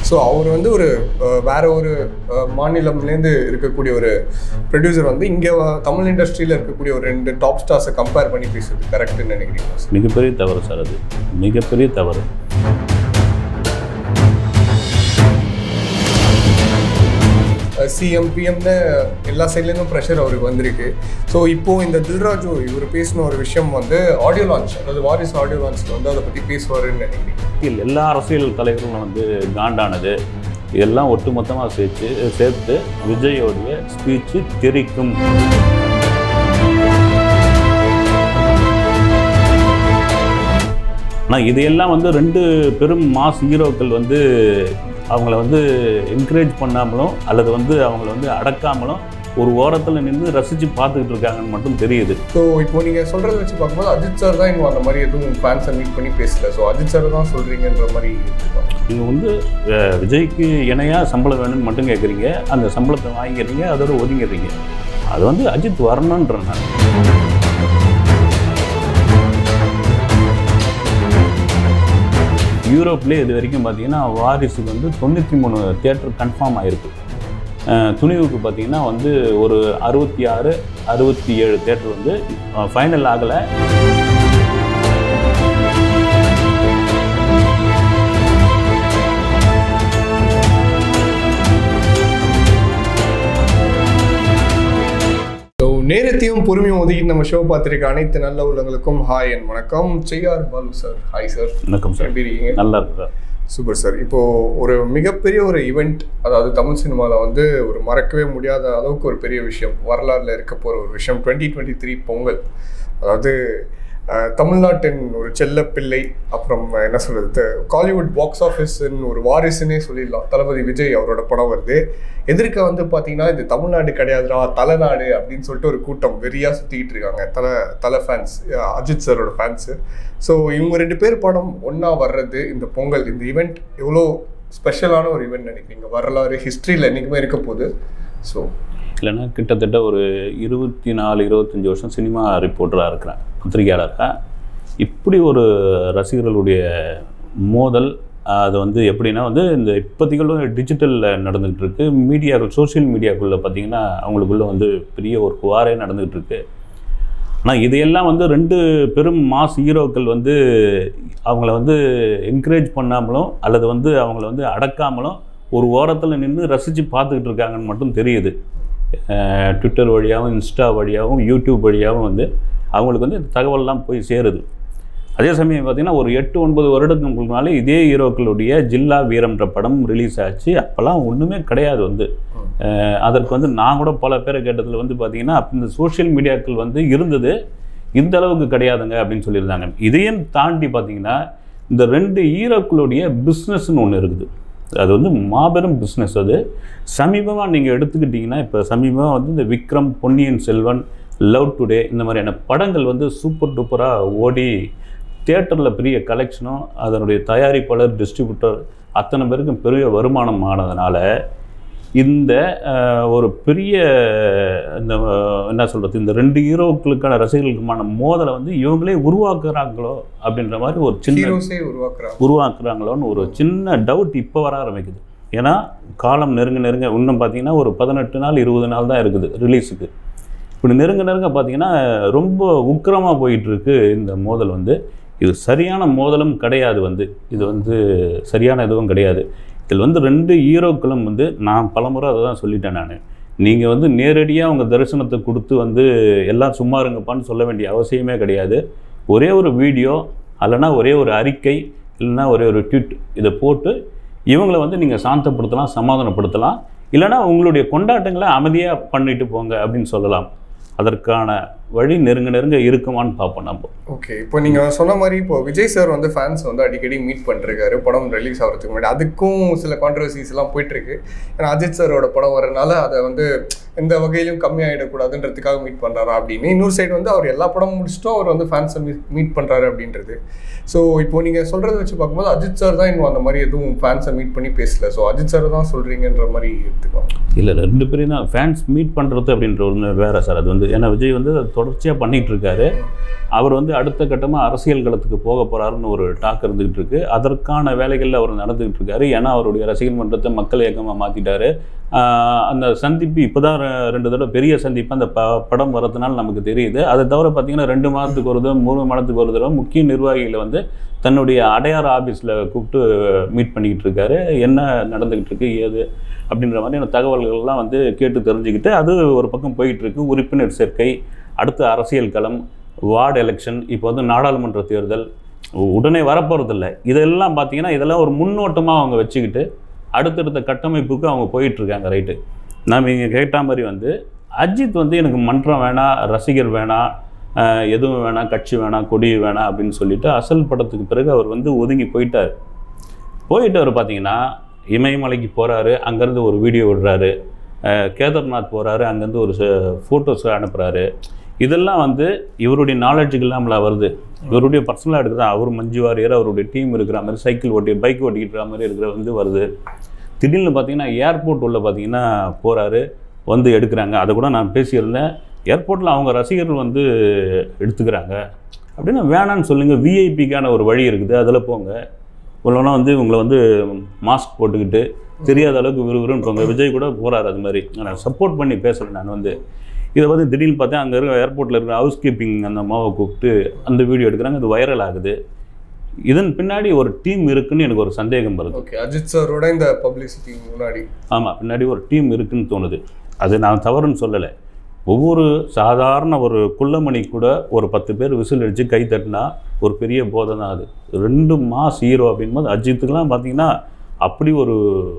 So அவர் வந்து ஒரு அஹ், வேற ஒரு அஹ், மாநிலம்லேருந்து இருக்கக்கூடிய ஒரு ப்ரொடியூசர் வந்து இங்கே தமிழ் இண்டஸ்ட்ரியில் இருக்கக்கூடிய ஒரு ரெண்டு டாப் ஸ்டார்ஸை கம்பேர் பண்ணி பேசுறது கரெக்டுன்னு நினைக்கிறீங்க சார் மிகப்பெரிய தவறு சார் அது மிகப்பெரிய தவறு சிஎம் பிஎம்னு எல்லா சைட்லேருந்தும் ப்ரெஷர் அவருக்கு வந்திருக்கு ஸோ இப்போ இந்த தில்ராஜு இவர் பேசின ஒரு விஷயம் வந்து ஆடியோ லான்ச் அதாவது வாரிஸ் ஆடியோ லான்ச்சில் வந்து அதை பற்றி பேசுவாருன்னு நினைக்கிறீங்க இல்லை எல்லா அரசியல் தலைவர்களும் வந்து காண்டானது இதெல்லாம் ஒட்டுமொத்தமாக சேர்த்து சேர்த்து விஜயோடைய ஸ்பீச்சு தெரிக்கும் ஆனால் இதையெல்லாம் வந்து ரெண்டு பெரும் மாஸ் ஹீரோக்கள் வந்து அவங்கள வந்து என்கரேஜ் பண்ணாமலும் அல்லது வந்து அவங்கள வந்து அடக்காமலும் ஒரு ஓரத்தில் நின்று ரசித்து பார்த்துக்கிட்டு இருக்காங்கன்னு மட்டும் தெரியுது ஸோ இப்போ நீங்கள் சொல்கிறத வச்சு பார்க்கும்போது அஜித் சார் தான் இன்னும் அந்த மாதிரி எதுவும் ஃபேன்ஸை மீட் பண்ணி பேசல ஸோ அஜித் சார் தான் சொல்கிறீங்கன்ற மாதிரி இருக்குமா? நீங்கள் வந்து அஹ், விஜய்க்கு இணையாக சம்பளம் வேணும்னு மட்டும் கேட்குறீங்க அந்த சம்பளத்தை வாங்கிக்கிறீங்க அதோட ஒதுங்கிடுறீங்க அது வந்து அஜித் வரணுன்ற நான் யூரோப்லேயே இது வரைக்கும் பார்த்தீங்கன்னா வாரிசுக்கு வந்து தொண்ணூற்றி மூணு தியேட்டர் கன்ஃபார்ம் ஆயிருக்கு அஹ், துணிவுக்கு பார்த்தீங்கன்னா வந்து ஒரு அறுபத்தி ஆறு அறுபத்தி ஏழு தேட்டர் வந்து ஃபைனல் ஆகலை ஸோ நேரத்தையும் பொறுமையும் ஒதுக்கி நம்ம ஷோ பார்த்துருக்க அனைத்து நல்ல உள்ளவங்களுக்கும் ஹாய் அண்ட் வணக்கம் Cheyyar Balu sir hi sir வணக்கம் சார் எப்படி இருக்கீங்க நல்லா இருக்கு சார் சூப்பர் சார் இப்போ ஒரு மிகப்பெரிய ஒரு ஈவெண்ட் அதாவது தமிழ் சினிமாவில் வந்து ஒரு மறக்கவே முடியாத அளவுக்கு ஒரு பெரிய விஷயம் வரலாறுல இருக்க போகிற ஒரு விஷயம் டுவெண்ட்டி டுவெண்ட்டி த்ரீ பொங்கல் அதாவது அஹ், தமிழ்நாட்டின் ஒரு செல்ல பிள்ளை அப்புறம் என்ன சொல்றது காலிவுட் பாக்ஸ் ஆஃபீஸ்ன்னு ஒரு வாரிசுன்னே சொல்லிடலாம் தளபதி விஜய் அவரோட படம் வருது எதிர்க்க வந்து பார்த்தீங்கன்னா இது தமிழ்நாடு கிடையாதுடா தலைநாடு அப்படின்னு சொல்லிட்டு ஒரு கூட்டம் வெறியாக சுற்றிக்கிட்டு இருக்காங்க தலை தலை ஃபேன்ஸ் அஜித் சாரோட ஃபேன்ஸு ஸோ இவங்க ரெண்டு பேர் படம் ஒன்றா வர்றது இந்த பொங்கல் இந்த ஈவெண்ட் எவ்வளோ ஸ்பெஷலான ஒரு ஈவெண்ட் நினைக்கிறீங்க வரலாறு ஹிஸ்ட்ரியில் என்றைக்குமே இருக்க போகுது ஸோ இல்லைன்னா கிட்டத்தட்ட ஒரு இருபத்தி நாலு இருபத்தஞ்சி வருஷம் சினிமா ரிப்போர்ட்டராக இருக்கிறேன் பத்திரிகையாளராக இப்படி ஒரு ரசிகர்களுடைய மோதல் அது வந்து எப்படின்னா வந்து இந்த இப்போதைகளும் டிஜிட்டலில் நடந்துகிட்டு இருக்கு மீடியாக்கள் சோஷியல் மீடியாக்குள்ளே பார்த்தீங்கன்னா அவங்களுக்குள்ள வந்து பெரிய ஒரு குவாரே நடந்துகிட்டு இருக்கு ஆனால் இதையெல்லாம் வந்து ரெண்டு பெரும் மாஸ் ஹீரோக்கள் வந்து அவங்கள வந்து என்கரேஜ் பண்ணாமலும் அல்லது வந்து அவங்கள வந்து அடக்காமலும் ஒரு ஓரத்தில் நின்று ரசித்து பார்த்துக்கிட்டு இருக்காங்கன்னு மட்டும் தெரியுது அஹ் ட்விட்டர் வழியாகவும் இன்ஸ்டா வழியாகவும் யூடியூப் வழியாகவும் வந்து அவங்களுக்கு வந்து இந்த தகவல்லாம் போய் சேருது அதே சமயம் பார்த்திங்கன்னா ஒரு எட்டு ஒன்பது வருடங்களுக்கு முன்னாலே இதே ஹீரோக்களுடைய ஜில்லா வீரம்ன்ற படம் ரிலீஸ் ஆச்சு அப்போல்லாம் ஒன்றுமே கிடையாது வந்து அஹ் அதற்கு வந்து நான் கூட பல பேரை கேட்டதில் வந்து பார்த்திங்கன்னா அப்ப இந்த சோஷியல் மீடியாக்கள் வந்து இருந்தது இந்த அளவுக்கு கிடையாதுங்க அப்படின்னு சொல்லியிருந்தாங்க இதையும் தாண்டி பார்த்திங்கன்னா இந்த ரெண்டு ஹீரோக்களுடைய பிஸ்னஸ்னு ஒன்று இருக்குது அது வந்து மாபெரும் பிஸ்னஸ் அது சமீபமாக நீங்கள் எடுத்துக்கிட்டிங்கன்னா இப்போ சமீபமாக வந்து இந்த விக்ரம் பொன்னியின் செல்வன் லவ் டுடே இந்த மாதிரியான படங்கள் வந்து சூப்பர் டூப்பராக ஓடி தியேட்டரில் பெரிய கலெக்ஷனும் அதனுடைய தயாரிப்பாளர் டிஸ்ட்ரிபியூட்டர் அத்தனை பேருக்கும் பெரிய வருமானம் ஆனதுனால இந்த அஹ், ஒரு பெரிய இந்த அஹ், என்ன சொல்கிறது இந்த ரெண்டு ஹீரோக்களுக்கான ரசிகர்களுக்குமான மோதலை வந்து இவங்களே உருவாக்குறாங்களோ அப்படின்ற மாதிரி ஒரு சின்ன ஹீரோஸே உருவாக்குறாங்க உருவாக்குறாங்களோன்னு ஒரு சின்ன டவுட் இப்போ வர ஆரம்பிக்குது ஏன்னா காலம் நெருங்க நெருங்க இன்னும் பார்த்தீங்கன்னா ஒரு பதினெட்டு நாள் இருபது நாள் தான் இருக்குது ரிலீஸுக்கு இப்படி நெருங்க நெருங்க பார்த்தீங்கன்னா ரொம்ப உக்கிரமாக போயிட்டு இருக்கு இந்த மோதல் வந்து இது சரியான மோதலும் கிடையாது வந்து இது வந்து சரியான எதுவும் கிடையாது இதில் வந்து ரெண்டு ஹீரோக்களும் வந்து நான் பலமுறை அதை தான் சொல்லிட்டேன் நான் நீங்கள் வந்து நேரடியாக உங்கள் தரிசனத்தை கொடுத்து வந்து எல்லாம் சும்மா இருங்கப்பான்னு சொல்ல வேண்டிய அவசியமே கிடையாது ஒரே ஒரு வீடியோ அல்லனா ஒரே ஒரு அறிக்கை இல்லைன்னா ஒரே ஒரு ட்வீட் இதை போட்டு இவங்களை வந்து நீங்கள் சாந்தப்படுத்தலாம் சமாதானப்படுத்தலாம் இல்லைன்னா உங்களுடைய கொண்டாட்டங்களை அமைதியாக பண்ணிட்டு போங்க அப்படின்னு சொல்லலாம் அதற்கான வழி நெருங்க நெருங்க இருக்குமான்னு பார்ப்போம் நம்ம ஓகே இப்போ நீங்கள் சொன்ன மாதிரி இப்போ விஜய் சார் வந்து ஃபேன்ஸ் வந்து அடிக்கடி மீட் பண்ணிருக்காரு படம் ரிலீஸ் ஆகிறதுக்கு முன்னாடி அதுக்கும் சில கான்ட்ரவர்சிஸ் எல்லாம் போயிட்டு இருக்கு ஏன்னா அஜித் சாரோட படம் வரனால அதை வந்து இந்த வகையிலும் கம்மியாயிடக்கூடாதுன்றதுக்காக மீட் பண்றாரா அப்படின்னு இன்னொரு சைடு வந்து அவர் எல்லா படமும் முடிச்சுட்டும் அவர் வந்து ஃபேன்ஸை மீட் பண்றாரு அப்படின்றது ஸோ இப்போ நீங்க சொல்றதை வச்சு பார்க்கும்போது அஜித் சார் தான் இன்னும் அந்த மாதிரி எதுவும் ஃபேன்ஸை மீட் பண்ணி பேசல ஸோ அஜித் சார் தான் சொல்றீங்கன்ற மாதிரி எடுத்துக்கலாம் இல்லை ரெண்டு பேரும் தான் ஃபேன்ஸ் மீட் பண்ணுறது அப்படின்ற ஒன்று வேறு சார் அது வந்து ஏன்னா விஜய் வந்து அதை தொடர்ச்சியாக பண்ணிகிட்டு இருக்காரு அவர் வந்து அடுத்த கட்டமாக அரசியல் களத்துக்கு போக போகிறாருன்னு ஒரு டாக் இருந்துகிட்டு இருக்கு அதற்கான வேலைகளில் அவர் நடந்துகிட்டு இருக்காரு ஏன்னா அவருடைய ரசிகர் மன்றத்தை மக்கள் இயக்கமாக மாற்றிட்டாரு அந்த சந்திப்பு இப்போ தான் ரெண்டு தடவை பெரிய சந்திப்பு அந்த ப படம் வரதுனால நமக்கு தெரியுது அதை தவிர பார்த்தீங்கன்னா ரெண்டு மாதத்துக்கு ஒரு தடவை மூணு மாதத்துக்கு ஒரு தடவை முக்கிய நிர்வாகிகளை வந்து தன்னுடைய அடையாறு ஆஃபீஸில் கூப்பிட்டு மீட் பண்ணிக்கிட்டு இருக்காரு என்ன நடந்துக்கிட்டு இருக்கு ஏது அப்படின்ற மாதிரியான தகவல்கள்லாம் வந்து கேட்டு தெரிஞ்சுக்கிட்டு அது ஒரு பக்கம் போயிட்டு இருக்கு உறுப்பினர் சேர்க்கை அடுத்து அரசியல் களம் வார்டு எலெக்ஷன் இப்போ வந்து நாடாளுமன்ற தேர்தல் உடனே வரப்போகிறதில்ல இதெல்லாம் பார்த்தீங்கன்னா இதெல்லாம் ஒரு முன்னோட்டமாக அவங்க வச்சுக்கிட்டு அடுத்தடுத்த கட்டமைப்புக்கு அவங்க போயிட்டுருக்காங்க ரைட்டு நாம் இங்கே கேட்ட மாதிரி வந்து அஜித் வந்து எனக்கு மன்றம் வேணாம் ரசிகர் வேணாம் ஆஹ் எதுவும் வேணாம் கட்சி வேணாம் கொடி வேணாம் அப்படின்னு சொல்லிட்டு அசல் படத்துக்கு பிறகு அவர் வந்து ஒதுங்கி போயிட்டார் போயிட்டு அவர் பார்த்தீங்கன்னா இமயமலைக்கு போகிறாரு அங்கேருந்து ஒரு வீடியோ விடுறாரு ஆஹ் கேதார்நாத் போகிறாரு அங்கேருந்து ஒரு ஃபோட்டோஸ் அனுப்புகிறாரு இதெல்லாம் வந்து இவருடைய நாலேஜுக்கு இல்லாமல் வருது இவருடைய பர்சனலாக எடுக்கிறது அவர் மஞ்சு வாரியர் அவருடைய டீம் இருக்கிற மாதிரி சைக்கிள் ஓட்டி பைக் ஓட்டிக்கிட்டு மாதிரி இருக்கிற வந்து வருது திடீர்னு பார்த்தீங்கன்னா ஏர்போர்ட் உள்ள பார்த்தீங்கன்னா போகிறாரு வந்து எடுக்கிறாங்க அதை கூட நான் பேசியிருந்தேன் ஏர்போர்ட்டில் அவங்க ரசிகர்கள் வந்து எடுத்துக்கிறாங்க அப்படின்னா வேணான்னு சொல்லுங்கள் விஐபிக்கான ஒரு வழி இருக்குது அதில் போங்க இவ்வளோனா வந்து உங்களை வந்து மாஸ்க் போட்டுக்கிட்டு தெரியாத அளவுக்கு விறுவிறுன்னு போங்க விஜய் கூட போகிறாரு அது மாதிரி நான் சப்போர்ட் பண்ணி பேசுகிறேன் நான் வந்து இதை வந்து திடீர்னு பார்த்தா அங்கே இருக்க ஏர்போர்ட்டில் இருக்கிற ஹவுஸ் கீப்பிங் அந்த அம்மாவை கூப்பிட்டு அந்த வீடியோ எடுக்கிறாங்க அது வைரல் ஆகுது இதன் பின்னாடி ஒரு டீம் இருக்குன்னு எனக்கு ஒரு சந்தேகம் வருது ஓகே அஜித் சாரோட இந்த பப்ளிசிட்டி முன்னாடி ஆமாம் பின்னாடி ஒரு டீம் இருக்குன்னு தோணுது அது நான் தவறுன்னு சொல்லலை ஒவ்வொரு சாதாரண ஒரு குள்ளமணி கூட ஒரு பத்து பேர் விசில் அடித்து கை தட்டினா ஒரு பெரிய போதை தான் அது ரெண்டு மாஸ் ஹீரோ அப்படின்போது அஜித்துக்கெலாம் பார்த்தீங்கன்னா அப்படி ஒரு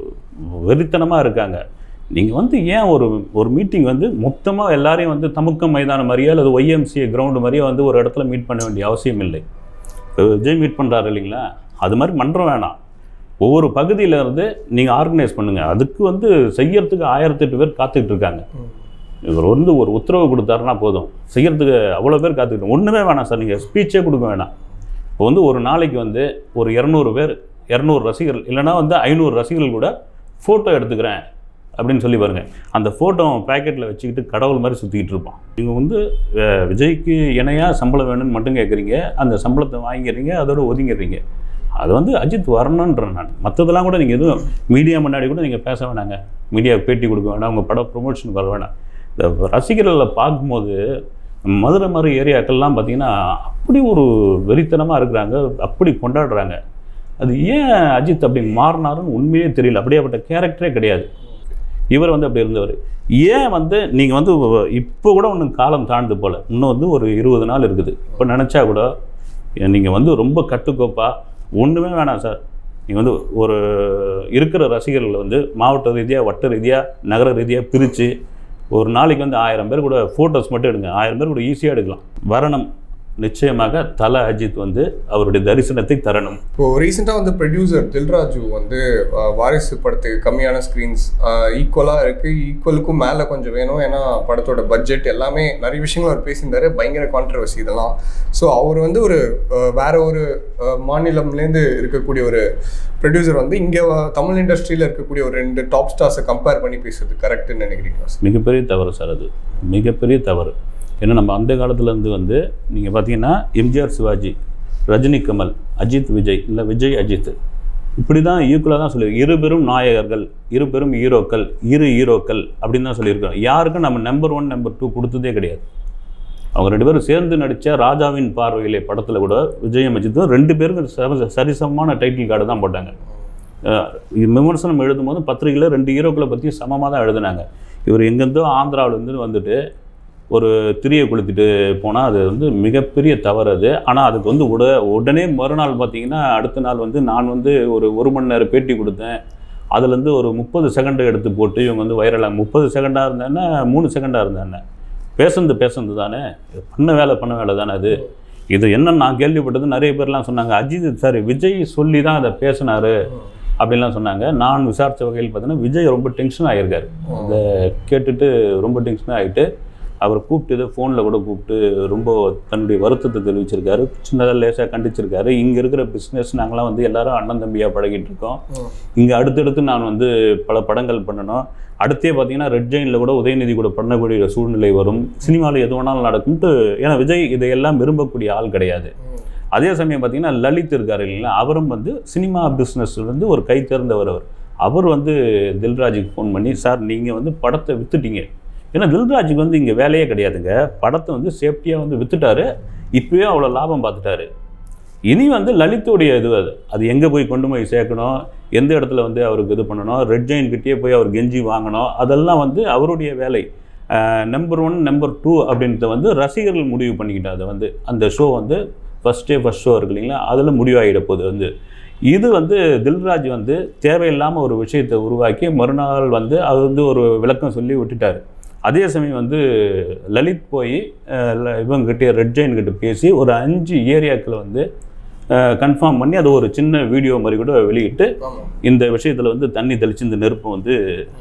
வெறித்தனமாக இருக்காங்க நீங்கள் வந்து ஏன் ஒரு ஒரு மீட்டிங் வந்து மொத்தமாக எல்லாரையும் வந்து தமுக்கம் மைதானம் மாதிரியே அல்லது ஒய்எம்சிஏ கிரவுண்டு மாதிரியே வந்து ஒரு இடத்துல மீட் பண்ண வேண்டிய அவசியம் இல்லை இப்போ விஜய் மீட் பண்ணுறாரு இல்லைங்களா அது மாதிரி மன்றம் வேணாம் ஒவ்வொரு பகுதியில இருந்து நீங்கள் ஆர்கனைஸ் பண்ணுங்கள் அதுக்கு வந்து செய்யறதுக்கு ஆயிரத்தெட்டு பேர் காத்துக்கிட்டு இருக்காங்க இவர் வந்து ஒரு உத்தரவு கொடுத்தாருன்னா போதும் செய்யறதுக்கு அவ்வளோ பேர் காத்துக்கிட்டு ஒன்றுமே வேணாம் சார் நீங்கள் ஸ்பீச்சே கொடுக்க வேணாம் இப்போ வந்து ஒரு நாளைக்கு வந்து ஒரு இரநூறு பேர் இரநூறு ரசிகர்கள் இல்லைன்னா வந்து ஐநூறு ரசிகர்கள் கூட ஃபோட்டோ எடுத்துக்கிறேன் அப்படின்னு சொல்லி பாருங்க அந்த ஃபோட்டோ பேக்கெட்டில் வச்சுக்கிட்டு கடவுள் மாதிரி சுற்றிக்கிட்டு இருப்பான் நீங்கள் வந்து அஹ், விஜய்க்கு இணையாக சம்பளம் வேணும்னு மட்டும் கேட்குறீங்க அந்த சம்பளத்தை வாங்கிடுறீங்க அதோட ஒதுங்கிடுறீங்க அது வந்து அஜித் வரணுன்றேன் நான் மற்றதெல்லாம் கூட நீங்கள் எதுவும் மீடியா முன்னாடி கூட நீங்கள் பேச வேணாங்க மீடியாவுக்கு பேட்டி கொடுக்க வேணாம் உங்கள் படம் ப்ரொமோஷன் வர வேணாம் இந்த ரசிகர்களை பார்க்கும்போது மதுரை மாதிரி ஏரியாக்கள்லாம் பார்த்தீங்கன்னா அப்படி ஒரு வெறித்தனமாக இருக்கிறாங்க அப்படி கொண்டாடுறாங்க அது ஏன் அஜித் அப்படி மாறினாருன்னு உண்மையே தெரியல அப்படியேப்பட்ட கேரக்டரே கிடையாது இவர் வந்து அப்படி இருந்தவர் ஏன் வந்து நீங்கள் வந்து இப்போ கூட ஒன்றும் காலம் தாழ்ந்து போல இன்னும் வந்து ஒரு இருபது நாள் இருக்குது இப்போ நினச்சா கூட நீங்கள் வந்து ரொம்ப கட்டுக்கோப்பாக ஒன்றுமே வேணாம் சார் நீங்கள் வந்து ஒரு இருக்கிற ரசிகர்களை வந்து மாவட்ட ரீதியாக வட்ட ரீதியாக நகர ரீதியாக பிரித்து ஒரு நாளைக்கு வந்து ஆயிரம் பேர் கூட ஃபோட்டோஸ் மட்டும் எடுங்க ஆயிரம் பேர் கூட ஈஸியாக எடுக்கலாம் வரணும் நிச்சயமாக தல அஜித் வந்து அவருடைய தரிசனத்தை தரணும் இப்போ ரீசெண்டாக வந்து ப்ரொடியூசர் தில்ராஜு வந்து அஹ், வாரிசு படத்துக்கு கம்மியான ஸ்க்ரீன்ஸ் ஈக்குவலாக இருக்குது ஈக்குவலுக்கும் மேலே கொஞ்சம் வேணும் ஏன்னா படத்தோட பட்ஜெட் எல்லாமே நிறைய விஷயங்கள் அவர் பேசியிருந்தாரு பயங்கர கான்ட்ரவர்சி இதெல்லாம் ஸோ அவர் வந்து ஒரு அஹ், வேற ஒரு அஹ், மாநிலம்லேருந்து இருக்கக்கூடிய ஒரு ப்ரொடியூசர் வந்து இங்கே தமிழ் இண்டஸ்ட்ரியில் இருக்கக்கூடிய ஒரு ரெண்டு டாப் ஸ்டார்ஸை கம்பேர் பண்ணி பேசுறது கரெக்டுன்னு நினைக்கிறீங்களா சார் மிகப்பெரிய தவறு சார் அது மிகப்பெரிய தவறு ஏன்னா நம்ம அந்த காலத்துலேருந்து வந்து நீங்கள் பார்த்தீங்கன்னா எம்ஜிஆர் சிவாஜி ரஜினி கமல் அஜித் விஜய் இல்லை விஜய் அஜித் இப்படி தான் ஈக்குவலாக தான் சொல்லியிருக்கோம் இரு பெரும் நாயகர்கள் இரு பெரும் ஹீரோக்கள் இரு ஹீரோக்கள் அப்படின்னு தான் சொல்லியிருக்கோம் யாருக்கும் நம்ம நம்பர் ஒன் நம்பர் டூ கொடுத்ததே கிடையாது அவங்க ரெண்டு பேரும் சேர்ந்து நடித்த ராஜாவின் பார்வையிலே படத்தில் கூட விஜயம் அஜித்தும் ரெண்டு பேருக்கும் சம- சரிசமமான டைட்டில் கார்டு தான் போட்டாங்க அஹ் விமர்சனம் எழுதும்போது பத்திரிகையில் ரெண்டு ஹீரோக்களை பற்றி சமமாக தான் எழுதுனாங்க இவர் எங்கேருந்தோ ஆந்திராவிலேருந்து வந்துட்டு ஒரு திரியை கொளுத்திட்டு போனால் அது வந்து மிகப்பெரிய தவறு அது ஆனால் அதுக்கு வந்து உட உடனே மறுநாள் பார்த்தீங்கன்னா அடுத்த நாள் வந்து நான் வந்து ஒரு ஒரு மணி நேரம் பேட்டி கொடுத்தேன் அதுலேருந்து ஒரு முப்பது செகண்டு எடுத்து போட்டு இவங்க வந்து வைரலாக முப்பது செகண்டாக இருந்தேன்னா மூணு செகண்டாக இருந்தேன் பேசுனது பேசுனது தானே பண்ண வேலை பண்ண வேலை தானே அது இது என்ன நான் கேள்விப்பட்டது நிறைய பேர்லாம் சொன்னாங்க அஜித் சார் விஜய் சொல்லி தான் அதை பேசினாரு அப்படின்லாம் சொன்னாங்க நான் விசாரித்த வகையில் பார்த்தீங்கன்னா விஜய் ரொம்ப டென்ஷன் ஆகியிருக்காரு அதை கேட்டுட்டு ரொம்ப டென்ஷன் ஆகிட்டு அவர் கூப்பிட்டு இதை ஃபோனில் கூட கூப்பிட்டு ரொம்ப தன்னுடைய வருத்தத்தை தெரிவிச்சிருக்காரு சின்னதாக லேசாக கண்டிச்சிருக்காரு இங்கே இருக்கிற பிஸ்னஸ் நாங்களாம் வந்து எல்லாரும் அண்ணன் தம்பியாக பழகிட்டு இருக்கோம் இங்கே அடுத்தடுத்து நான் வந்து பல படங்கள் பண்ணணும் அடுத்தே பார்த்தீங்கன்னா ரெட் ஜெயினில் கூட உதயநிதி கூட பண்ணக்கூடிய சூழ்நிலை வரும் சினிமாவில் எது வேணாலும் நடக்கும்ட்டு ஏன்னா விஜய் இதையெல்லாம் விரும்பக்கூடிய ஆள் கிடையாது அதே சமயம் பார்த்தீங்கன்னா லலித் இருக்கார் இல்லைங்களா அவரும் வந்து சினிமா பிஸ்னஸ் வந்து ஒரு கை தேர்ந்தவர் அவர் அவர் வந்து தில்ராஜுக்கு ஃபோன் பண்ணி சார் நீங்கள் வந்து படத்தை வித்துட்டீங்க ஏன்னா தில்ராஜுக்கு வந்து இங்கே வேலையே கிடையாதுங்க படத்தை வந்து சேஃப்டியாக வந்து வித்துட்டாரு இப்போயே அவ்வளோ லாபம் பார்த்துட்டாரு இனி வந்து லலித்துடைய இது அது அது எங்கே போய் கொண்டு போய் சேர்க்கணும் எந்த இடத்துல வந்து அவருக்கு இது பண்ணணும் ரெட் ஜெயின் கிட்டேயே போய் அவர் கெஞ்சி வாங்கணும் அதெல்லாம் வந்து அவருடைய வேலை நம்பர் ஒன் நம்பர் டூ அப்படின்றத வந்து ரசிகர்கள் முடிவு பண்ணிக்கிட்டாங்க அதை வந்து அந்த ஷோ வந்து ஃபஸ்ட் டே ஃபஸ்ட் ஷோ இருக்கு இல்லைங்களா அதில் முடிவாகிட போகுது வந்து இது வந்து தில்ராஜ் வந்து தேவையில்லாமல் ஒரு விஷயத்தை உருவாக்கி மறுநாள் வந்து அது வந்து ஒரு விளக்கம் சொல்லி விட்டுட்டார் அதே சமயம் வந்து லலித் போய் இவங்ககிட்ட ரெட் ஜெயின் கிட்ட பேசி ஒரு அஞ்சு ஏரியாக்களை வந்து கன்ஃபார்ம் பண்ணி அது ஒரு சின்ன வீடியோ மாதிரி கூட வெளியிட்டு ஆமாம் இந்த விஷயத்தில் வந்து தண்ணி தெளித்து இந்த நெருப்பை வந்து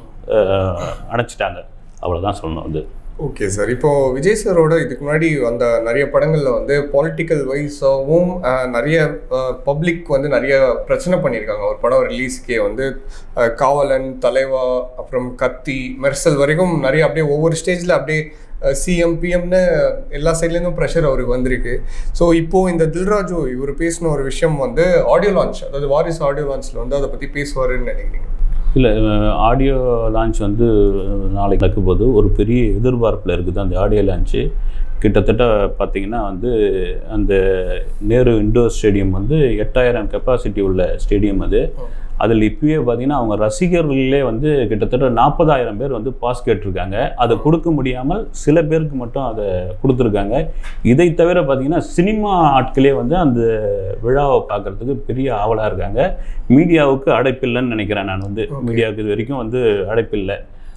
அஹ், அணைச்சிட்டாங்க அவ்வளோதான் சொல்லணும் வந்து ஓகே சார் இப்போ விஜய் சாரோட இதுக்கு முன்னாடி வந்த நிறைய படங்களில் வந்து பொலிட்டிக்கல் வைஸாகவும் நிறைய பப்ளிக் வந்து நிறைய பிரச்சனை பண்ணியிருக்காங்க ஒரு படம் ரிலீஸ்க்கே வந்து அஹ், காவலன் தலைவா அப்புறம் கத்தி மெர்சல் வரைக்கும் நிறைய அப்படியே ஒவ்வொரு ஸ்டேஜில் அப்படியே சிஎம் பிஎம்னு எல்லா சைட்லேருந்தும் ப்ரெஷர் அவருக்கு வந்திருக்கு ஸோ இப்போது இந்த தில்ராஜு இவர் பேசின ஒரு விஷயம் வந்து ஆடியோ லான்ச் அதாவது வாரிஸ் ஆடியோ லான்ச்சில் வந்து அதை பற்றி பேசுவாருன்னு நினைக்கிறீங்க இல்லை ஆடியோ லான்ச் வந்து நாளைக்கு நடக்க போது ஒரு பெரிய எதிர்பார்ப்பில் இருக்குது அந்த ஆடியோ லான்ச்சு கிட்டத்தட்ட பார்த்தீங்கன்னா வந்து அந்த நேரு இண்டோர் ஸ்டேடியம் வந்து எட்டாயிரம் கெப்பாசிட்டி உள்ள ஸ்டேடியம் அது அதில் இப்பயே பார்த்தீங்கன்னா அவங்க ரசிகர்களே வந்து கிட்டத்தட்ட நாற்பதாயிரம் பேர் வந்து பாஸ் கேட்டிருக்காங்க அதை கொடுக்க முடியாமல் சில பேருக்கு மட்டும் அதை கொடுத்துருக்காங்க இதை தவிர பார்த்தீங்கன்னா சினிமா ஆட்களே வந்து அந்த விழாவை பார்க்குறதுக்கு பெரிய ஆவலாக இருக்காங்க மீடியாவுக்கு அடைப்பில்லைன்னு நினைக்கிறேன் நான் வந்து Okay. மீடியாவுக்கு இது வரைக்கும் வந்து அடைப்பில்லை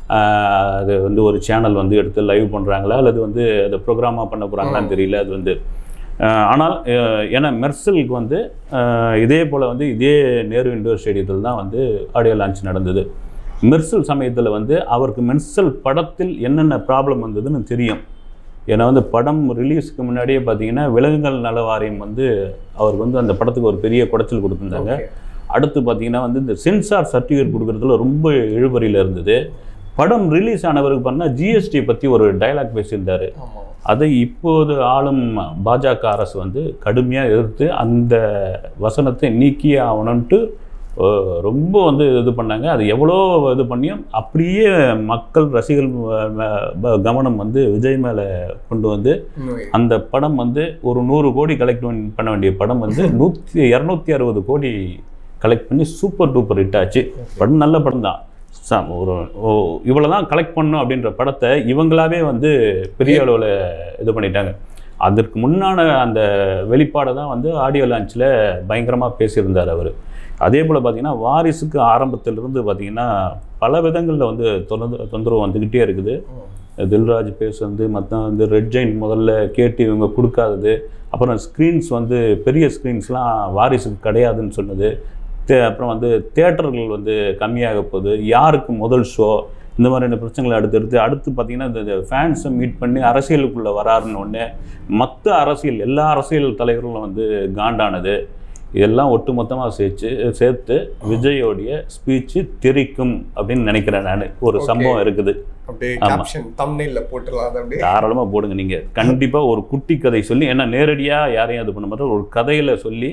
ஆஹ் அது வந்து ஒரு சேனல் வந்து எடுத்து லைவ் பண்ணுறாங்களா அல்லது வந்து அதை ப்ரோக்ராமாக பண்ண போகிறாங்களான்னு தெரியல அது வந்து ஆஹ் ஆனால் ஆஹ் ஏன்னா மெர்சலுக்கு வந்து ஆஹ் இதே போல் வந்து இதே நேரு இண்டோர் ஸ்டேடியத்தில் தான் வந்து ஆடியோ லான்ச் நடந்தது மெர்சல் சமயத்தில் வந்து அவருக்கு மெர்சல் படத்தில் என்னென்ன ப்ராப்ளம் வந்ததுன்னு தெரியும் ஏன்னா வந்து படம் ரிலீஸுக்கு முன்னாடியே பார்த்தீங்கன்னா விலங்குகள் நல வாரியம் வந்து அவருக்கு வந்து அந்த படத்துக்கு ஒரு பெரிய குடைச்சல் கொடுத்துருந்தாங்க Okay. அடுத்து பார்த்தீங்கன்னா வந்து இந்த சென்சார் சர்டிஃபிகேட் கொடுக்குறதுல ரொம்ப இழுபறியில் இருந்தது படம் ரிலீஸ் ஆனவருக்கு பண்ணால் ஜிஎஸ்டி பற்றி ஒரு டயலாக் பேசியிருந்தார் ஆமாம் அதை இப்போது ஆளும் பாஜக அரசு வந்து கடுமையாக எதிர்த்து அந்த வசனத்தை நீக்கியே ஆகணும்ன்ட்டு அஹ், ரொம்ப வந்து இது பண்ணாங்க அது எவ்வளோ இது பண்ணியும் அப்படியே மக்கள் ரசிகர்கள் ம- ம- கவனம் வந்து விஜய் மேலே கொண்டு வந்து இன்னும் அந்த படம் வந்து ஒரு நூறு கோடி கலெக்ட் பண்ண வேண்டிய படம் வந்து நூற்றி இரநூத்தி அறுபது கோடி கலெக்ட் பண்ணி சூப்பர் டூப்பர் ஹிட் ஆச்சு படம் நல்ல படம் தான் ச- ஒரு இவ்வளோ தான் கலெக்ட் பண்ணும் அப்படின்ற படத்தை இவங்களாவே வந்து பெரிய அளவில் இது பண்ணிட்டாங்க அதற்கு முன்னான அந்த வெளிப்பாடை தான் வந்து ஆடியோ லான்ச்சில் பயங்கரமாக பேசியிருந்தார் அவர் அதே போல் பார்த்தீங்கன்னா வாரிசுக்கு ஆரம்பத்திலிருந்து பார்த்தீங்கன்னா பல விதங்களில் வந்து தொந்தரவு தொந்தரவு வந்துக்கிட்டே இருக்குது தில்ராஜ் பேசுறது மற்ற வந்து ரெட் ஜெயின் முதல்ல கேட்டு இவங்க கொடுக்காதது அப்புறம் ஸ்க்ரீன்ஸ் வந்து பெரிய ஸ்க்ரீன்ஸ்லாம் வாரிசுக்கு கிடையாதுன்னு சொன்னது தே அப்புறம் வந்து தேட்டர்கள் வந்து கம்மியாக போகுது யாருக்கு முதல் ஷோ இந்த மாதிரியான பிரச்சனைகளை அடுத்தடுத்து அடுத்து பார்த்தீங்கன்னா இந்த ஃபேன்ஸை மீட் பண்ணி அரசியலுக்குள்ளே வராருன்னு ஒன்று மற்ற அரசியல் எல்லா அரசியல் தலைவர்களும் வந்து காண்டானது இதெல்லாம் ஒட்டுமொத்தமாக சேர்த்து சேர்த்து விஜயோடைய ஸ்பீச்சு தெரிக்கும் அப்படின்னு நினைக்கிறேன் நான் ஒரு Okay. சம்பவம் இருக்குது அப்படியே ஆமா. கேப்ஷன் தம்னைல்ல போட்டுடலாம் அதை அப்படியே தாராளமாக போடுங்க நீங்கள் கண்டிப்பாக ஒரு குட்டி கதை சொல்லி ஏன்னா நேரடியாக யாரையும் அது பண்ண மாட்டோம் ஒரு கதையில் சொல்லி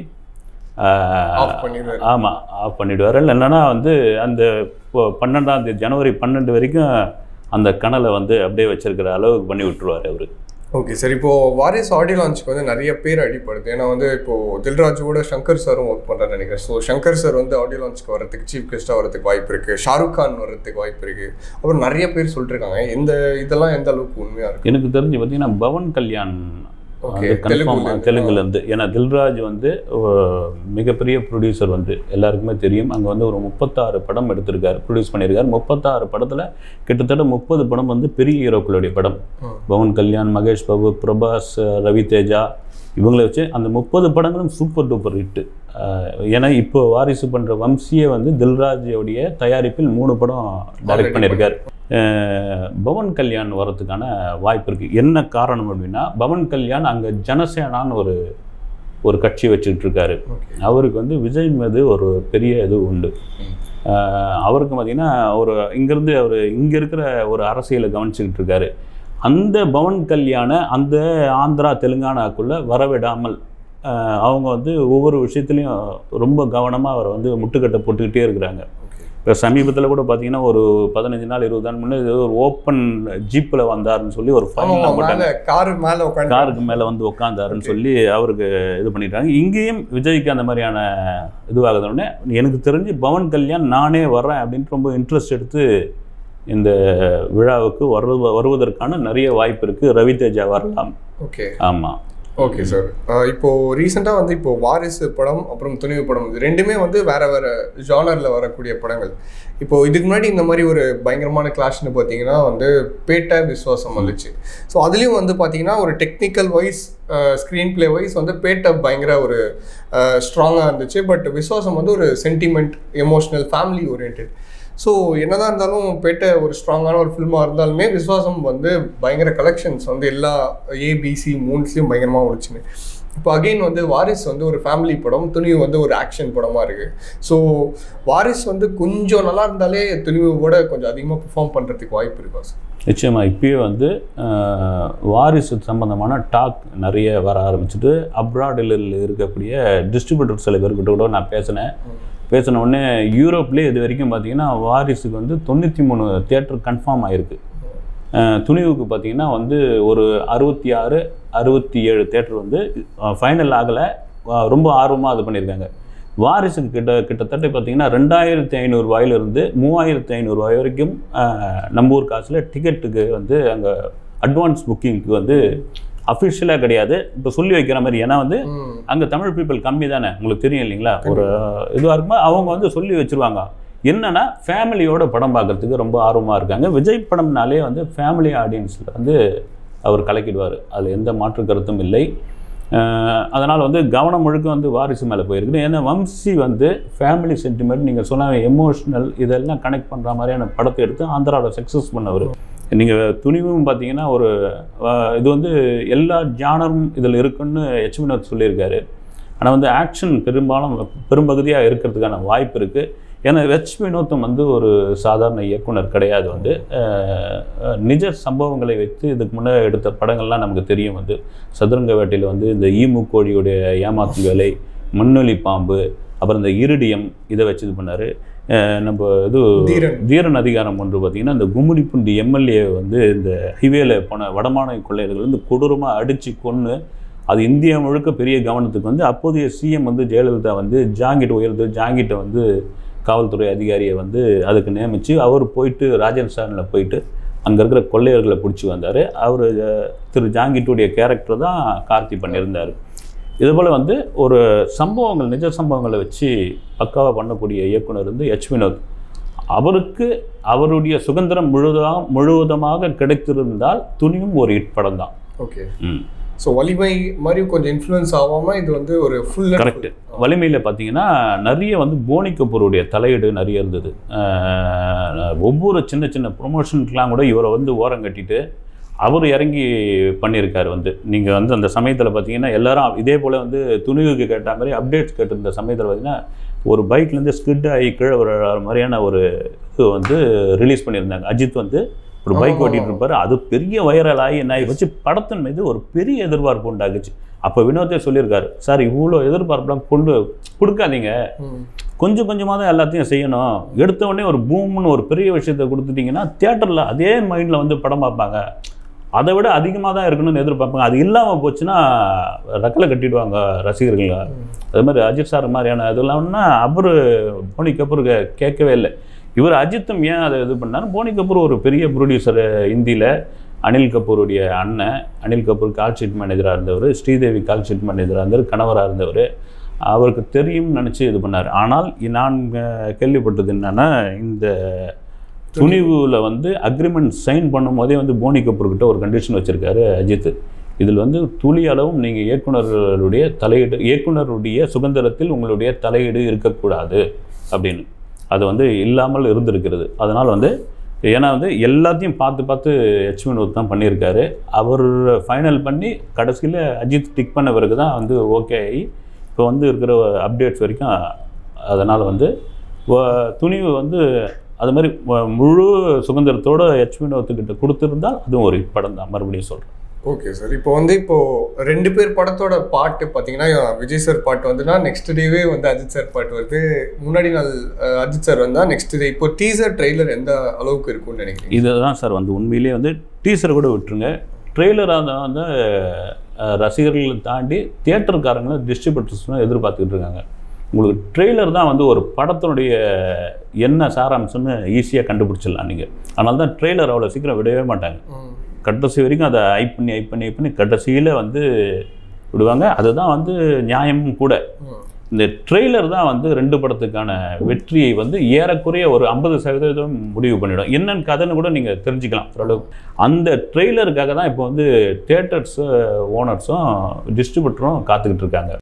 ஆஃப் பண்ணிடுவாரு ஆமாம் ஆஃப் பண்ணிவிடுவார் இல்லைன்னா வந்து அந்த இப்போ பன்னெண்டாம் தேதி ஜனவரி பன்னெண்டு வரைக்கும் அந்த கனலை வந்து அப்படியே வச்சிருக்கிற அளவுக்கு பண்ணி விட்டுருவார் அவர் ஓகே சார் இப்போ வாரிஸ் ஆடியோ லான்ச்சுக்கு வந்து நிறைய பேர் அடிப்படுது ஏன்னா வந்து இப்போ தில்ராஜ் கூட சங்கர் சாரும் ஒர்க் பண்ணுறாரு நினைக்கிறேன் ஸோ சங்கர் சார் வந்து ஆடியோ லான்ச்சுக்கு வரதுக்கு சீஃப் கெஸ்ட்டாக வரதுக்கு வாய்ப்பு இருக்கு ஷாருக் கான் வர்றதுக்கு வாய்ப்பு இருக்கு அப்புறம் நிறைய பேர் சொல்லிட்டு இருக்காங்க இந்த இதெல்லாம் எந்த அளவுக்கு உண்மையா இருக்கு எனக்கு தெரிஞ்சு பார்த்தீங்கன்னா பவன் கல்யாண் Okay, வந்து கன்ஃபார்ம் தெலுங்குல தெலுங்குலேருந்து ஏன்னா தில்ராஜ் வந்து அஹ், மிகப்பெரிய ப்ரொடியூசர் வந்து எல்லாருக்குமே தெரியும் அங்கே வந்து ஒரு முப்பத்தாறு படம் எடுத்திருக்காரு ப்ரொடியூஸ் பண்ணியிருக்காரு முப்பத்தாறு படத்தில் கிட்டத்தட்ட முப்பது படம் வந்து பெரிய ஹீரோக்களுடைய படம் ம். பவன் கல்யாண் மகேஷ் பாபு பிரபாஸ் ரவி தேஜா இவங்களை வச்சு அந்த முப்பது படங்களும் சூப்பர் டூப்பர் ஹிட்டு ஏன்னா இப்போ வாரிசு பண்ணுற வம்சியை வந்து தில்ராஜோடைய தயாரிப்பில் மூணு படம் டைரக்ட் பண்ணியிருக்காரு அஹ் பவன் கல்யாண் வரதுக்கான வாய்ப்பு இருக்குது என்ன காரணம் அப்படின்னா பவன் கல்யாண் அங்கே ஜனசேனான்னு ஒரு ஒரு கட்சி வச்சுக்கிட்டு இருக்காரு ஓகே அவருக்கு வந்து விஜய் மீது ஒரு பெரிய இது உண்டு அஹ் அவருக்கு பார்த்திங்கன்னா ஒரு இங்கேருந்து அவர் இங்கே இருக்கிற ஒரு அரசியலை கவனிச்சுக்கிட்டு இருக்காரு அந்த பவன் கல்யாண அந்த ஆந்திரா தெலுங்கானாக்குள்ளே வரவிடாமல் அஹ் அவங்க வந்து ஒவ்வொரு விஷயத்துலையும் ரொம்ப கவனமாக அவரை வந்து முட்டுக்கட்டை போட்டுக்கிட்டே இருக்கிறாங்க ஓகே இப்போ சமீபத்தில் கூட பார்த்தீங்கன்னா ஒரு பதினஞ்சு நாள் இருபது நாள் முன்னே ஏதோ ஒரு ஓப்பன் ஜீப்பில் வந்தாருன்னு சொல்லி ஒரு ஃபைன் ஆமா போட்டாங்க மேல காரு மேல உட்காந்து காருக்கு மேலே வந்து உட்காந்தாருன்னு சொல்லி அவருக்கு இது பண்ணிட்டாங்க இங்கேயும் விஜய்க்கு அந்த மாதிரியான இதுவாகுதுன்னே எனக்கு தெரிஞ்சு பவன் கல்யாண் நானே வர்றேன் அப்படின்ட்டு ரொம்ப இன்ட்ரெஸ்ட் எடுத்து இந்த விழாவுக்கு வரு வருவதற்கான நிறைய வாய்ப்பு இருக்குது ரவி தேஜா வரலாம் ஓகே ஆமாம் ஓகே சார் இப்போ ரீசெண்டாக வந்து இப்போ வாரிசு படம் அப்புறம் துணிவு படம் இது ரெண்டுமே வந்து வேற வேற ஜானரில் வரக்கூடிய படங்கள் இப்போ இதுக்கு முன்னாடி இந்த மாதிரி ஒரு பயங்கரமான கிளாஷ்னு பார்த்தீங்கன்னா வந்து பேட்ட விஸ்வாசம் வந்துச்சு ஸோ அதுலேயும் வந்து பார்த்தீங்கன்னா ஒரு technical wise screenplay wise வந்து பேட்ட பயங்கர ஒரு ஸ்ட்ராங்காக இருந்துச்சு பட் விஸ்வாசம் வந்து ஒரு sentiment emotional family orient so என்னதான் இருந்தாலும் பேட்டை ஒரு ஸ்ட்ராங்கான ஒரு ஃபில்மாக இருந்தாலுமே விஸ்வாசம் வந்து பயங்கர கலெக்ஷன்ஸ் வந்து எல்லா ஏபிசி மூன்ஸ்லையும் பயங்கரமாக ஓடிச்சுன்னு இப்போ அகெயின் வந்து வாரிஸ் வந்து ஒரு ஃபேமிலி படம் துணிவு வந்து ஒரு ஆக்ஷன் படமாக இருக்குது ஸோ வாரிஸ் வந்து கொஞ்சம் நல்லா இருந்தாலே துணிவோட கொஞ்சம் அதிகமாக பெர்ஃபார்ம் பண்ணுறதுக்கு வாய்ப்பு இருக்கா சார் நிச்சயமாக இப்பயே வந்து அஹ், வாரிசு சம்பந்தமான டாக் நிறைய வர ஆரம்பிச்சுட்டு அப்ராடில் இருக்கக்கூடிய டிஸ்ட்ரிபியூட்டர் சில பேர்கிட்ட கூட நான் பேசினேன் பேசின உடனே யூரோப்லேயே இது வரைக்கும் பார்த்தீங்கன்னா வாரிசுக்கு வந்து தொண்ணூற்றி மூணு தியேட்டர் கன்ஃபார்ம் ஆயிருக்கு அஹ், துணிவுக்கு பார்த்தீங்கன்னா வந்து ஒரு அறுபத்தி ஆறு அறுபத்தி ஏழு தேட்டர் வந்து ஃபைனல் ஆகலை ரொம்ப ஆர்வமாக இது பண்ணியிருக்காங்க வாரிசுக்கு கிட்ட கிட்டத்தட்ட பார்த்தீங்கன்னா ரெண்டாயிரத்தி ஐநூறுரூவாயிலிருந்து மூவாயிரத்தி ஐநூறுரூவாய் வரைக்கும் அஹ், நம்ம ஊர் காசில் டிக்கெட்டுக்கு வந்து அங்கே அட்வான்ஸ் புக்கிங்க்கு வந்து அஃபிஷியலாக கிடையாது இப்போ சொல்லி வைக்கிற மாதிரி ஏன்னா வந்து ம் அங்கே தமிழ் பீப்புள் கம்மி தானே உங்களுக்கு தெரியும் இல்லைங்களா ஒரு இதுவாக இருக்கும்போது அவங்க வந்து சொல்லி வச்சுருவாங்க என்னன்னா ஃபேமிலியோட படம் பார்க்கறதுக்கு ரொம்ப ஆர்வமாக இருக்காங்க விஜய் படம்னாலே வந்து ஃபேமிலி ஆடியன்ஸில் வந்து அவர் கலக்கிடுவார் அதில் எந்த மாற்று கருத்தும் இல்லை அதனால் வந்து கவனம் முழுக்க வந்து வாரிசு மேலே போயிருக்குது ஏன்னா வம்சி வந்து ஃபேமிலி சென்டிமெண்ட் நீங்கள் சொன்ன எமோஷ்னல் இதெல்லாம் கனெக்ட் பண்ணுற மாதிரியான படத்தை எடுத்து ஆந்திராவில் சக்ஸஸ் பண்ணவர் நீங்கள் துணிவும் பார்த்தீங்கன்னா ஒரு அஹ், இது வந்து எல்லா ஜானரும் இதில் இருக்குன்னு எச் வினோத் சொல்லியிருக்காரு ஆனால் வந்து ஆக்ஷன் பெரும்பாலும் பெரும்பகுதியாக இருக்கிறதுக்கான வாய்ப்பு இருக்குது ஏன்னா எச் வினோத்தம் வந்து ஒரு சாதாரண இயக்குனர் கிடையாது வந்து அஹ், அஹ், நிஜ சம்பவங்களை வைத்து இதுக்கு முன்னே எடுத்த படங்கள்லாம் நமக்கு தெரியும் வந்து சதுரங்க வேட்டையில் வந்து இந்த ஈமு கோழியுடைய ஏமாத்து வேலை மண்ணொலி பாம்பு அப்புறம் இந்த இருடியம் இதை வச்சு இது பண்ணார் நம்ம இது தீரன். தீரன் அதிகாரம் ஒன்று பார்த்தீங்கன்னா இந்த கும்மிடிப்பூண்டி எம்எல்ஏ வந்து இந்த ஹைவேல போன வடமாநில கொள்ளையர்கள் வந்து கொடூரமாக அடித்து கொன்று அது இந்தியா முழுக்க பெரிய கவனத்துக்கு வந்து அப்போதைய சிஎம் வந்து ஜெயலலிதா வந்து ஜாங்கிட் உயர்ந்து ஜாங்கிட்டை வந்து காவல்துறை அதிகாரியை வந்து அதுக்கு நியமித்து அவர் போயிட்டு ராஜஸ்தானில் போயிட்டு அங்கே இருக்கிற கொள்ளையர்களை பிடிச்சி வந்தார் அவர் திரு ஜாங்கிட்டுடைய கேரக்டர் தான் கார்த்தி பண்ணியிருந்தார் இதுபோல் வந்து ஒரு சம்பவங்கள் நிஜ சம்பவங்களை வச்சு பக்காவாக பண்ணக்கூடிய இயக்குனர் வந்து எச் வினோத் அவருக்கு அவருடைய சுதந்திரம் முழுதாக முழுவதுமாக கிடைத்திருந்தால் துணியும் ஒரு ஹிட் படம் தான் ஓகே ம் ஸோ வலிமை மாதிரி கொஞ்சம் இன்ஃப்ளூயன்ஸ் ஆகாம இது வந்து ஒரு ஃபுல் கரெக்ட் வலிமையில் பார்த்தீங்கன்னா நிறைய வந்து போனி கபூருடைய தலையீடு நிறைய இருந்தது அஹ் ஒவ்வொரு சின்ன சின்ன ப்ரொமோஷனுக்கெலாம் கூட இவரை வந்து ஓரம் கட்டிட்டு அவர் இறங்கி பண்ணியிருக்காரு வந்து நீங்கள் வந்து அந்த சமயத்தில் பார்த்தீங்கன்னா எல்லாரும் இதே போல் வந்து துணிவுக்கு கேட்ட மாதிரி அப்டேட்ஸ் கேட்டிருந்த சமயத்தில் பார்த்தீங்கன்னா ஒரு பைக்லேருந்து ஸ்கிட் ஆகி கீழே வர மாதிரியான ஒரு இது வந்து ரிலீஸ் பண்ணியிருந்தாங்க அஜித் வந்து ஒரு பைக் ஆமா, ஓட்டிகிட்டு ஆமா. இருப்பார் அது பெரிய வைரல் ஆகி என்ன ஆகி வச்சு படத்தின் மீது ஒரு பெரிய எதிர்பார்ப்பு உண்டாக்குச்சு அப்போ வினோதே சொல்லியிருக்காரு சார் இவ்வளோ எதிர்பார்ப்புலாம் கொண்டு கொடுக்காதீங்க கொஞ்சம் கொஞ்சமாக தான் எல்லாத்தையும் செய்யணும் எடுத்த உடனே ஒரு பூம்னு ஒரு பெரிய விஷயத்தை கொடுத்துட்டீங்கன்னா தியேட்டரில் அதே மைண்டில் வந்து படம் பார்ப்பாங்க அதை விட அதிகமாக தான் இருக்கணும்னு எதிர்பார்ப்பாங்க அது இல்லாமல் போச்சுன்னா ரக்கலை கட்டிடுவாங்க ரசிகர்கள் அது மாதிரி அஜித் சார் மாதிரியான இதெல்லாம்னா அவர் போனி கபூர் கே- கேட்கவே இல்லை இவர் அஜித்தும் ஏன் அதை இது பண்ணார் போனி கபூர் ஒரு பெரிய ப்ரொடியூசர் இந்தியில் அனில் கபூருடைய அண்ணன் அனில் கபூர் கால் ஷீட் மேனேஜராக இருந்தவர் ஸ்ரீதேவி கால் ஷீட் மேனேஜராக இருந்தவர் கணவராக இருந்தவர் அவருக்கு தெரியும்னு நினச்சி இது பண்ணார் ஆனால் நான் அஹ், கேள்விப்பட்டது என்னன்னா இந்த துணிவுல வந்து அக்ரிமெண்ட் சைன் பண்ணும்போதே வந்து போனி கபூர் கிட்ட ஒரு கண்டிஷன் வச்சுருக்காரு அஜித் இதில் வந்து துளி அளவும் நீங்கள் இயக்குனர்களுடைய தலையீடு இயக்குனருடைய சுதந்திரத்தில் உங்களுடைய தலையீடு இருக்கக்கூடாது அப்படின்னு அது வந்து இல்லாமல் இருந்திருக்கிறது அதனால் வந்து ஏன்னா வந்து எல்லாத்தையும் பார்த்து பார்த்து ஹெச் வினோத் தான் பண்ணியிருக்காரு அவர் ஃபைனல் பண்ணி கடைசியில் அஜித் டிக் பண்ண பிறகு தான் வந்து ஓகே ஆகி இப்போ வந்து இருக்கிற அப்டேட்ஸ் வரைக்கும் அதனால் வந்து வ- துணிவு வந்து அது மாதிரி வ- முழு சுதந்திரத்தோட ஹெச் வினோத்துக்கிட்ட கொடுத்துருந்தால் அதுவும் ஒரு படம் தான் மறுபடியும் சொல்கிறேன் ஓகே சார் இப்போ வந்து இப்போ ரெண்டு பேர் படத்தோட பாட்டு பார்த்தீங்கன்னா விஜய் சார் பாட்டு வந்துன்னா நெக்ஸ்ட் டேவே வந்து அஜித் சார் பாட்டு வருது முன்னாடி நாள் அஹ், அஜித் சார் வந்தா நெக்ஸ்ட் டே இப்போ டீசர் ட்ரெய்லர் எந்த அளவுக்கு இருக்கும்னு நினைக்கிறீங்க இதுதான் சார் வந்து உண்மையிலேயே வந்து டீசர் கூட விட்டுருங்க ட்ரெய்லராக வந்து அஹ், ரசிகர்களை தாண்டி தியேட்டருக்காரங்களும் டிஸ்ட்ரிபியூட்டர்ஸும் எதிர்பார்த்துக்கிட்டு இருக்காங்க உங்களுக்கு ட்ரெய்லர் தான் வந்து ஒரு படத்தினுடைய என்ன சாராம்சம்னு ஈஸியாக கண்டுபிடிச்சிடலாம் நீங்கள் அதனால தான் ட்ரெய்லர் அவ்வளோ சீக்கிரம் விடவே மாட்டாங்க ம். கடைசி வரைக்கும் அதை ஐப் பண்ணி ஐப் பண்ணி ஐப் பண்ணி கடைசியில் வந்து விடுவாங்க அதுதான் வந்து நியாயமும் கூட ம். இந்த ட்ரெய்லர் தான் வந்து ரெண்டு படத்துக்கான வெற்றியை வந்து ஏறக்குறைய ஒரு ஐம்பது சதவீதம் முடிவு பண்ணிடும் என்னன்னு கதைன்னு கூட நீங்கள் தெரிஞ்சுக்கலாம் ஓரளவு அந்த ட்ரெய்லருக்காக தான் இப்போ வந்து தேட்டர்ஸ் ஓனர்ஸும் டிஸ்ட்ரிபியூட்டரும் காத்துக்கிட்டு இருக்காங்க